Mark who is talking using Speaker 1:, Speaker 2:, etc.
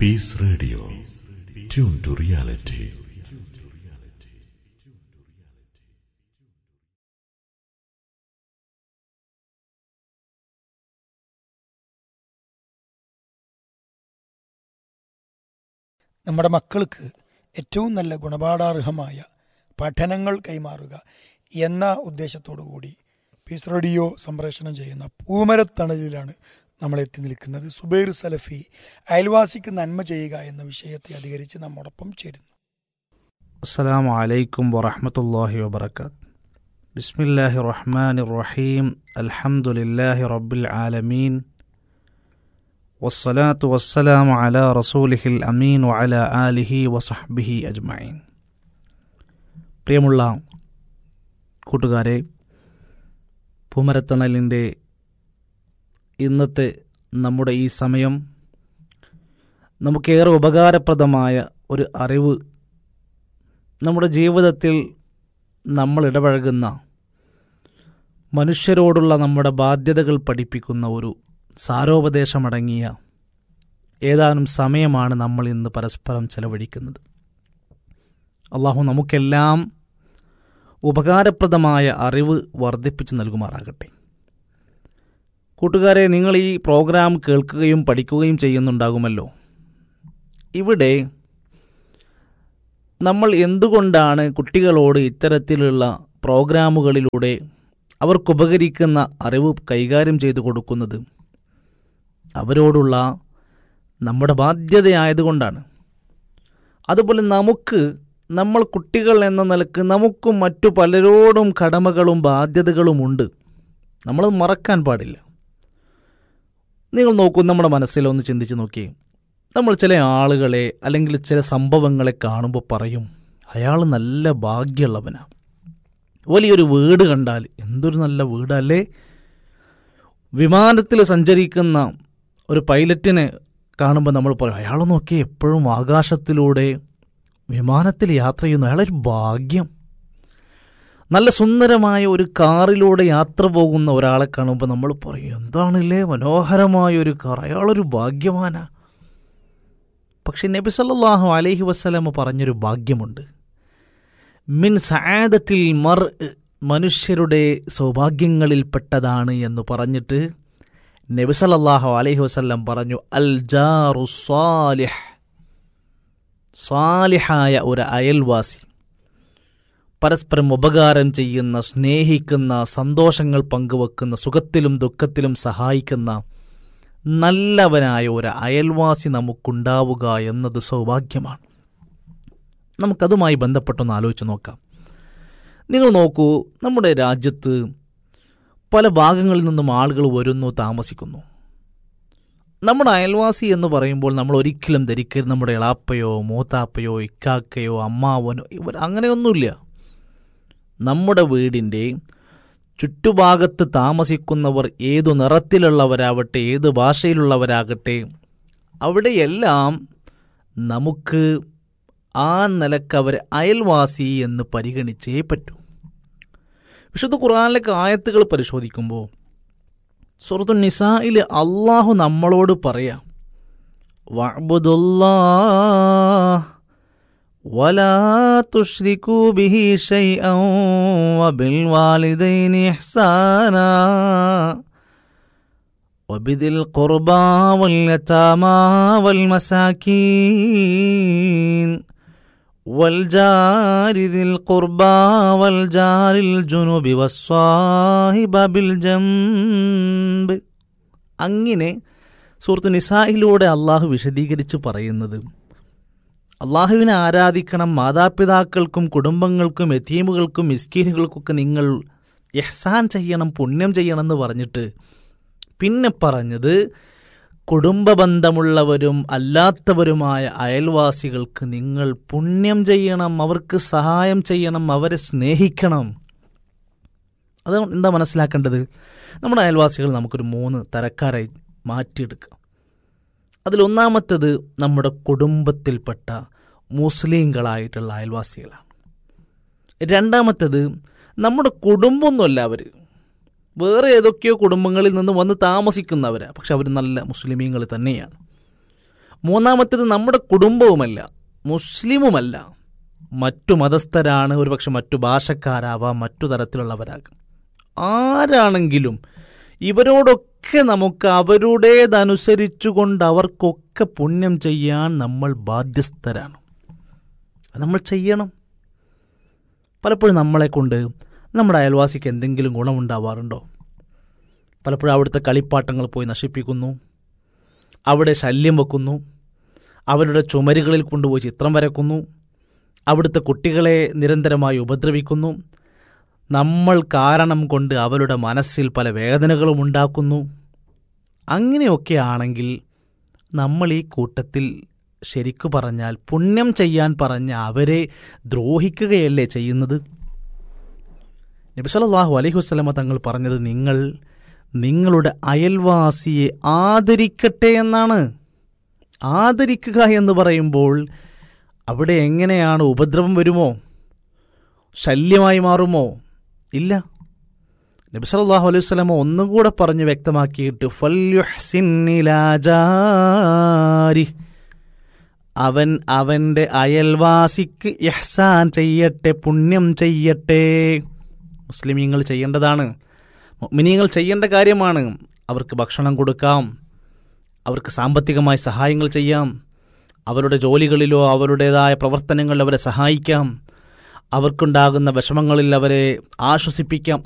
Speaker 1: Peace Radio. Tune to reality.
Speaker 2: നമ്മുടെ മക്കൾക്ക് ഏറ്റവും നല്ല ഗുണപാഠാർഹമായ പഠനങ്ങൾ കൈമാറുക എന്ന ഉദ്ദേശത്തോടു കൂടി പീസ് റേഡിയോ സംപ്രേഷണം ചെയ്യുന്ന പൂമരത്തണലിലാണ് നമ്മൾ എത്തി നിൽക്കുന്നത് സുബൈർ സലഫി അയൽവാസിക്ക് നന്മ ചെയ്യുക എന്ന വിഷയത്തെ അധികരിച്ച് നമ്മോടൊപ്പം ചേരുന്നു
Speaker 3: السلام عليكم ورحمة الله وبركاته بسم الله الرحمن الرحيم الحمد لله رب العالمين والصلاة والسلام على رسوله الأمين وعلى آله وصحبه أجمعين പ്രിയമുള്ള കൂട്ടുകാരെ പൂമരത്തണലിൻ്റെ ഇന്നത്തെ നമ്മുടെ ഈ സമയം നമുക്കേറെ ഉപകാരപ്രദമായ ഒരു അറിവ് നമ്മുടെ ജീവിതത്തിൽ നമ്മൾ ഇടപഴകുന്ന മനുഷ്യരോടുള്ള നമ്മുടെ ബാധ്യതകൾ പഠിപ്പിക്കുന്ന ഒരു സാരോപദേശമടങ്ങിയ ഏതാനും സമയമാണ് നമ്മൾ ഇന്ന് പരസ്പരം ചെലവഴിക്കുന്നത് അള്ളാഹു നമുക്കെല്ലാം ഉപകാരപ്രദമായ അറിവ് വർദ്ധിപ്പിച്ചു നൽകുമാറാകട്ടെ കൂട്ടുകാരെ നിങ്ങൾ ഈ പ്രോഗ്രാം കേൾക്കുകയും പഠിക്കുകയും ചെയ്യുന്നുണ്ടാകുമല്ലോ ഇവിടെ നമ്മൾ എന്തുകൊണ്ടാണ് കുട്ടികളോട് ഇത്തരത്തിലുള്ള പ്രോഗ്രാമുകളിലൂടെ അവർക്കുപകരിക്കുന്ന അറിവ് കൈകാര്യം ചെയ്തു കൊടുക്കുന്നത് അവരോടുള്ള നമ്മുടെ ബാധ്യതയായതുകൊണ്ടാണ് അതുപോലെ നമുക്ക് നമ്മൾ കുട്ടികൾ എന്ന നിലക്ക് നമുക്കും മറ്റു പലരോടും കടമകളും ബാധ്യതകളുമുണ്ട് നമ്മൾ മറക്കാൻ പാടില്ല നിങ്ങൾ നോക്കൂ നമ്മുടെ മനസ്സിലൊന്ന് ചിന്തിച്ച് നോക്കിയേ നമ്മൾ ചില ആളുകളെ അല്ലെങ്കിൽ ചില സംഭവങ്ങളെ കാണുമ്പോൾ പറയും അയാൾ നല്ല ഭാഗ്യമുള്ളവനാണ് വലിയൊരു വീട് കണ്ടാൽ എന്തൊരു നല്ല വീടല്ലേ വിമാനത്തിൽ സഞ്ചരിക്കുന്ന ഒരു പൈലറ്റിനെ കാണുമ്പോൾ നമ്മൾ പറയും അയാൾ നോക്കി എപ്പോഴും ആകാശത്തിലൂടെ വിമാനത്തിൽ യാത്ര ചെയ്യുന്നു അയാളൊരു ഭാഗ്യം നല്ല സുന്ദരമായ ഒരു കാറിലൂടെ യാത്ര പോകുന്ന ഒരാളെ കാണുമ്പോൾ നമ്മൾ പറയും എന്താണില്ലേ മനോഹരമായ ഒരു കാർ അയാളൊരു ഭാഗ്യവാനാ പക്ഷെ നബി സല്ലല്ലാഹു അലൈഹി വസ്ലമ പറഞ്ഞൊരു ഭാഗ്യമുണ്ട് മിൻ സആദത്തിൽ മർ മനുഷ്യരുടെ സൗഭാഗ്യങ്ങളിൽപ്പെട്ടതാണ് എന്ന് പറഞ്ഞിട്ട് നബി സല്ലല്ലാഹു അലൈഹി വസല്ലം പറഞ്ഞു അൽ ജാറു സാലിഹ് സാലിഹായ ഒരു അയൽവാസി പരസ്പരം ഉപകാരം ചെയ്യുന്ന സ്നേഹിക്കുന്ന സന്തോഷങ്ങൾ പങ്കുവെക്കുന്ന സുഖത്തിലും ദുഃഖത്തിലും സഹായിക്കുന്ന നല്ലവനായ ഒരു അയൽവാസി നമുക്കുണ്ടാവുക എന്നത് സൗഭാഗ്യമാണ് നമുക്കതുമായി ബന്ധപ്പെട്ടൊന്ന് ആലോചിച്ച് നോക്കാം നിങ്ങൾ നോക്കൂ നമ്മുടെ രാജ്യത്ത് പല ഭാഗങ്ങളിൽ നിന്നും ആളുകൾ വരുന്നു താമസിക്കുന്നു നമ്മുടെ അയൽവാസി എന്ന് പറയുമ്പോൾ നമ്മൾ ഒരിക്കലും ധരിക്കരുത് നമ്മുടെ ഇളാപ്പയോ മൂത്താപ്പയോ ഇക്കാക്കയോ അമ്മാവനോ ഇവർ അങ്ങനെയൊന്നുമില്ല നമ്മുടെ വീടിൻ്റെ ചുറ്റുഭാഗത്ത് താമസിക്കുന്നവർ ഏതു നിറത്തിലുള്ളവരാവട്ടെ ഏത് ഭാഷയിലുള്ളവരാകട്ടെ അവിടെയെല്ലാം നമുക്ക് ആ നിലക്ക് അവർ അയൽവാസി എന്ന് പരിഗണിച്ചേ പറ്റൂ വിശുദ്ധ ഖുറാനിലേക്ക് ആയത്തുകൾ പരിശോധിക്കുമ്പോൾ സുഹൃത്തു നിസായിൽ അള്ളാഹു നമ്മളോട് പറയാം വഅ്ബുദുല്ലാ ولا تشركوا به شيئا وبالوالدين إحسانا وبذي القربى واليتامى والمساكين والجار ذي القربى والجار الجنوب والصاحب بالجنب അങ്ങനെ സുഹൃത്തു നിസായിലൂടെ അള്ളാഹു വിശദീകരിച്ച് പറയുന്നത് അള്ളാഹുവിനെ ആരാധിക്കണം മാതാപിതാക്കൾക്കും കുടുംബങ്ങൾക്കും എത്തീമുകൾക്കും മിസ്കീനുകൾക്കൊക്കെ നിങ്ങൾ യഹ്സാൻ ചെയ്യണം പുണ്യം ചെയ്യണം എന്ന് പറഞ്ഞിട്ട് പിന്നെ പറഞ്ഞത് കുടുംബ ബന്ധമുള്ളവരും അല്ലാത്തവരുമായ അയൽവാസികൾക്ക് നിങ്ങൾ പുണ്യം ചെയ്യണം അവർക്ക് സഹായം ചെയ്യണം അവരെ സ്നേഹിക്കണം അത് എന്താ മനസ്സിലാക്കേണ്ടത് നമ്മുടെ അയൽവാസികൾ നമുക്കൊരു മൂന്ന് തരക്കാരായി മാറ്റിയെടുക്കാം അതിലൊന്നാമത്തത് നമ്മുടെ കുടുംബത്തിൽപ്പെട്ട മുസ്ലിങ്ങളായിട്ടുള്ള അയൽവാസികളാണ് രണ്ടാമത്തത് നമ്മുടെ കുടുംബമൊന്നുമല്ല അവർ വേറെ ഏതൊക്കെയോ കുടുംബങ്ങളിൽ നിന്ന് വന്ന് താമസിക്കുന്നവരാണ് പക്ഷെ അവർ നല്ല മുസ്ലിമീങ്ങൾ തന്നെയാണ് മൂന്നാമത്തേത് നമ്മുടെ കുടുംബവുമല്ല മുസ്ലിമുമല്ല മറ്റു മതസ്ഥരാണ് ഒരുപക്ഷെ മറ്റു ഭാഷക്കാരാവാം മറ്റു തരത്തിലുള്ളവരാകാം ആരാണെങ്കിലും ഇവരോടൊക്കെ നമുക്ക് അവരുടേതനുസരിച്ചുകൊണ്ട് അവർക്കൊക്കെ പുണ്യം ചെയ്യാൻ നമ്മൾ ബാധ്യസ്ഥരാണ് അത് നമ്മൾ ചെയ്യണം പലപ്പോഴും നമ്മളെ കൊണ്ട് നമ്മുടെ അയൽവാസിക്ക് എന്തെങ്കിലും ഗുണമുണ്ടാവാറുണ്ടോ പലപ്പോഴും അവിടുത്തെ കളിപ്പാട്ടങ്ങൾ പോയി നശിപ്പിക്കുന്നു അവിടെ ശല്യം വെക്കുന്നു അവരുടെ ചുമരുകളിൽ കൊണ്ടുപോയി ചിത്രം വരക്കുന്നു അവിടുത്തെ കുട്ടികളെ നിരന്തരമായി ഉപദ്രവിക്കുന്നു നമ്മൾ കാരണം കൊണ്ട് അവരുടെ മനസ്സിൽ പല വേദനകളും ഉണ്ടാക്കുന്നു അങ്ങനെയൊക്കെ ആണെങ്കിൽ നമ്മൾ ഈ കൂട്ടത്തിൽ ശരിക്കു പറഞ്ഞാൽ പുണ്യം ചെയ്യാൻ പറഞ്ഞ അവരെ ദ്രോഹിക്കുകയല്ലേ ചെയ്യുന്നത് നബി സല്ലല്ലാഹു അലൈഹി വസല്ലമ തങ്ങൾ പറഞ്ഞത് നിങ്ങൾ നിങ്ങളുടെ അയൽവാസിയെ ആദരിക്കട്ടെ എന്നാണ് ആദരിക്കുക എന്ന് പറയുമ്പോൾ അവിടെ എങ്ങനെയാണ് ഉപദ്രവം വരുമോ ശല്യമായി മാറുമോ ഇല്ല നബി സല്ലല്ലാഹു അലൈഹി വസല്ലമ ഒന്നും കൂടെ പറഞ്ഞ് വ്യക്തമാക്കിയിട്ട് ഫല്യുഹ്സിൻ ഇലാ ജാരി അവൻ അവൻ്റെ അയൽവാസിക്ക് ഇഹ്സാൻ ചെയ്യട്ടെ പുണ്യം ചെയ്യട്ടെ മുസ്ലിമീങ്ങൾ ചെയ്യേണ്ടതാണ് മിനിങ്ങൾ ചെയ്യേണ്ട കാര്യമാണ് അവർക്ക് ഭക്ഷണം കൊടുക്കാം അവർക്ക് സാമ്പത്തികമായി സഹായങ്ങൾ ചെയ്യാം അവരുടെ ജോലികളിലോ അവരുടേതായ പ്രവർത്തനങ്ങളിൽ അവരെ സഹായിക്കാം അവർക്കുണ്ടാകുന്ന വിഷമങ്ങളിൽ അവരെ ആശ്വസിപ്പിക്കാം